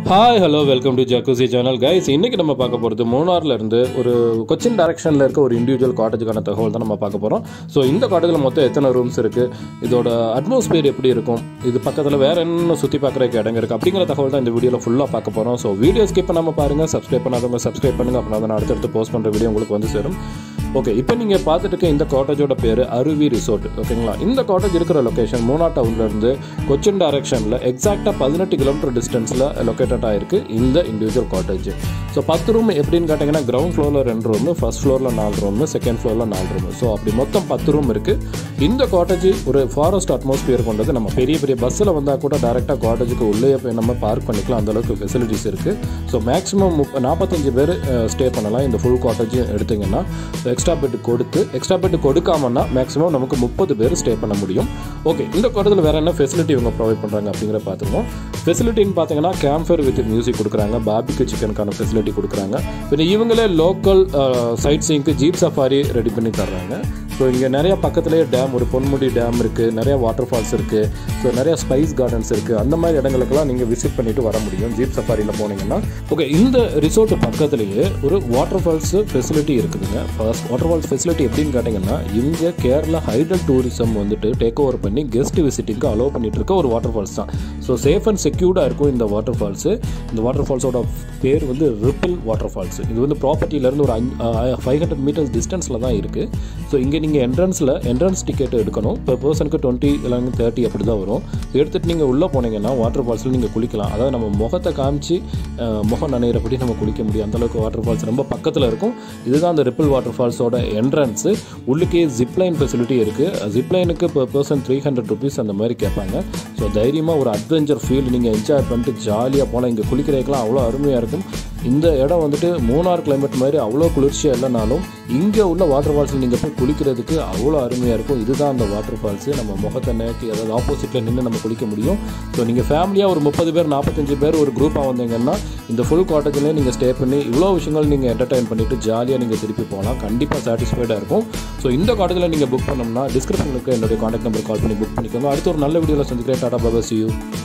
hi hello welcome to jacuzzi channel guys இன்னைக்கு நம்ம பார்க்க போகிறது மூணார்ல இருந்து ஒரு கொச்சின் டைரக்ஷனில் இருக்க ஒரு இண்டிவிஜுவல் காட்டேஜுக்கான தகவல் தான் நம்ம பார்க்க போகிறோம் ஸோ இந்த காட்டேஜில் மொத்தம் எத்தனை ரூம்ஸ் இருக்குது இதோட அட்மாஸ்பியர் எப்படி இருக்கும் இது பக்கத்தில் வேற என்ன சுற்றி பார்க்குறதுக்கு இடங்க இருக்குது அப்படிங்கிற தகவல் தான் இந்த வீடியோவில் ஃபுல்லாக பார்க்க போகிறோம் ஸோ வீடியோ ஸ்கிப் பண்ணாமல் பாருங்கள் சப்ஸ்கிரைப் பண்ணாதவங்க சப்ஸ்கிரைப் பண்ணுங்க அப்படின்னா தான் நான் அடுத்தடுத்து போஸ்ட் பண்ணுற வீடியோ உங்களுக்கு வந்து சேரும் ஓகே இப்போ நீங்கள் பார்த்துட்டு இருக்க இந்த காட்டேஜோட பேர் அருவி ரிசோர்ட் ஓகேங்களா இந்த காட்டேஜ் இருக்கிற லொக்கேஷன் மூணா டவுன்லேருந்து கொச்சின் டைரக்ஷனில் எக்ஸாக்டாக பதினெட்டு கிலோமீட்டர் டிஸ்டன்ஸில் லொக்கேட்டட் ஆயிருக்கு இந்த இண்டிவிஜுவல் காட்டேஜ் ஸோ பத்து ரூம் எப்படின்னு கேட்டிங்கன்னா கிரவுண்ட் ஃப்ளோரில் ரெண்டு ரூமு ஃபர்ஸ்ட் ஃப்ளோரில் நாலு ரூமு செகண்ட் ஃப்ளோரில் நாலு ரூமு ஸோ அப்படி மொத்தம் பத்து ரூம் இருக்குது இந்த காட்டேஜ் ஒரு ஃபாரஸ்ட் அட்மாஸ்பியர் கொண்டது நம்ம பெரிய பெரிய பஸ்ஸில் வந்தால் கூட டேரெக்டாக காட்டேஜுக்கு உள்ளே போய் நம்ம பார்க் பண்ணிக்கலாம் அந்த அளவுக்கு ஃபெசிலிட்டிஸ் இருக்குது ஸோ மேக்ஸிமம் முப் நாற்பத்தஞ்சு பேர் ஸ்டே பண்ணலாம் இந்த ஃபுல் காட்டேஜ் எடுத்திங்கன்னா எக்ஸ்ட்ரா பெட் கொடுத்து எக்ஸ்ட்ரா பெட் கொடுக்காமன்னா மேக்ஸிமம் நமக்கு முப்பது பேர் ஸ்டே பண்ண முடியும் ஓகே இந்த காட்டத்தில் வேறு என்ன ஃபெசிலிட்டி இவங்க ப்ரொவைட் பண்ணுறாங்க அப்படிங்கிற பார்த்துருவோம் ஃபெசிலிட்டின்னு பார்த்தீங்கன்னா கேம்ஃபர் வித் மியூசிக் கொடுக்குறாங்க பாபிக்கு சிக்கனுக்கான ஃபெசிலிட்டி கொடுக்குறாங்க பின்ன இவங்களே லோக்கல் சைட் சீங்க்கு ஜீப் சஃபாரி ரெடி பண்ணி தர்றாங்க ஸோ இங்கே நிறைய பக்கத்துலேயே டேம் ஒரு பொன்முடி டேம் இருக்குது நிறைய வாட்டர் ஃபால்ஸ் இருக்குது ஸோ நிறைய ஸ்பைஸ் கார்டன்ஸ் இருக்குது அந்த மாதிரி இடங்களுக்கெல்லாம் நீங்கள் விசிட் பண்ணிட்டு வர முடியும் ஜீப் சஃபாரியில் போனீங்கன்னா ஓகே இந்த ரிசோர்ட் பக்கத்துலேயே ஒரு வாட்டர் ஃபால்ஸ் ஃபெசிலிட்டி இருக்குதுங்க ஃபர்ஸ்ட் வாட்டர் ஃபால்ஸ் ஃபெசிலிட்டி எப்படின்னு கேட்டிங்கன்னா இங்கே கேரளா ஹைடல் டூரிசம் வந்துட்டு டேக் ஓவர் பண்ணி கெஸ்ட் விசிட்டிங்க்கு அலோவ் பண்ணிட்டு இருக்க ஒரு வாட்டர் ஃபால்ஸ் தான் ஸோ சேஃப் அண்ட் செக்யூர்டாக இருக்கும் இந்த வாட்டர் ஃபால்ஸு இந்த வாட்டர் ஃபால்ஸோட பேர் வந்து ரிப்பிள் வாட்டர் ஃபால்ஸ் இது வந்து ப்ராப்பர்ட்டியிலேருந்து ஒரு ஃபைவ் ஹண்ட்ரட் மீட்டர்ஸ் டிஸ்டன்ஸில் தான் இருக்குது ஸோ இங்கே நீங்கள் என்ட்ரன்ஸில் என்ட்ரன்ஸ் டிக்கெட் எடுக்கணும் இப்போ பர்சனுக்கு டுவெண்ட்டி இல்லைங்க தேர்ட்டி அப்படி தான் வரும் எடுத்துகிட்டு நீங்கள் உள்ளே போனீங்கன்னா வாட்டர் ஃபால்ஸில் நீங்கள் குளிக்கலாம் அதாவது நம்ம முகத்தை காமிச்சு அஹ், முகம் நனைகிறபடி நம்ம குளிக்க முடியும் அந்தளவுக்கு வாட்டர் ஃபால்ஸ் ரொம்ப பக்கத்தில் இருக்கும் இதுதான் அந்த ரிப்பிள் வாட்டர் ஃபால்ஸோட என்ட்ரன்ஸு உள்ளுக்கே ஜிப்லைன் ஃபெசிலிட்டி இருக்குது ஜிப்லைனுக்கு இப்போ பர்சன் த்ரீ ஹண்ட்ரட் ருபீஸ் அந்த மாதிரி கேட்பாங்க ஸோ தைரியமாக ஒரு அட்வென்ச்சர் ஃபீல் நீங்கள் என்ஜாய் பண்ணிட்டு ஜாலியாக போகலாம் இங்கே குளிக்கிறதுக்கெலாம் அவ்வளோ அருமையாக இருக்கும் இந்த இடம் வந்துட்டு மூணார் கிளைமேட் மாதிரி அவ்வளோ குளிர்ச்சியாக இல்லைனாலும் இங்கே உள்ள வாட்டர் ஃபால்ஸில் நீங்கள் போய் குளிக்கிறதுக்கு அவ்வளோ அருமையாக இருக்கும் இதுதான் அந்த வாட்டர் ஃபால்ஸு நம்ம முகத்தை நேக்கி அதாவது ஆப்போசிட்டில் நின்று நம்ம குளிக்க முடியும் ஸோ நீங்கள் ஃபேமிலியாக ஒரு முப்பது பேர் நாற்பத்தஞ்சு பேர் ஒரு குரூப்பாக வந்தீங்கன்னா இந்த ஃபுல் காட்டேஜ்லேயே நீங்கள் ஸ்டே பண்ணி இவ்வளோ விஷயங்கள் நீங்கள் என்டர்டைன் பண்ணிவிட்டு ஜாலியாக நீங்கள் திருப்பி போகலாம் கண்டிப்பாக சாட்டிஸ்ஃபைடாக இருக்கும் ஸோ இந்த காட்டேஜில் நீங்கள் புக் பண்ணோம்னா டிஸ்கிரிப்ஷனுக்கு என்னுடைய காண்டாக்ட் நம்பர் கால் பண்ணி புக் பண்ணிக்கோங்க அடுத்து ஒரு நல்ல வீடியோவில் சந்திக்கிறேன் டாடா பாபா சி யூ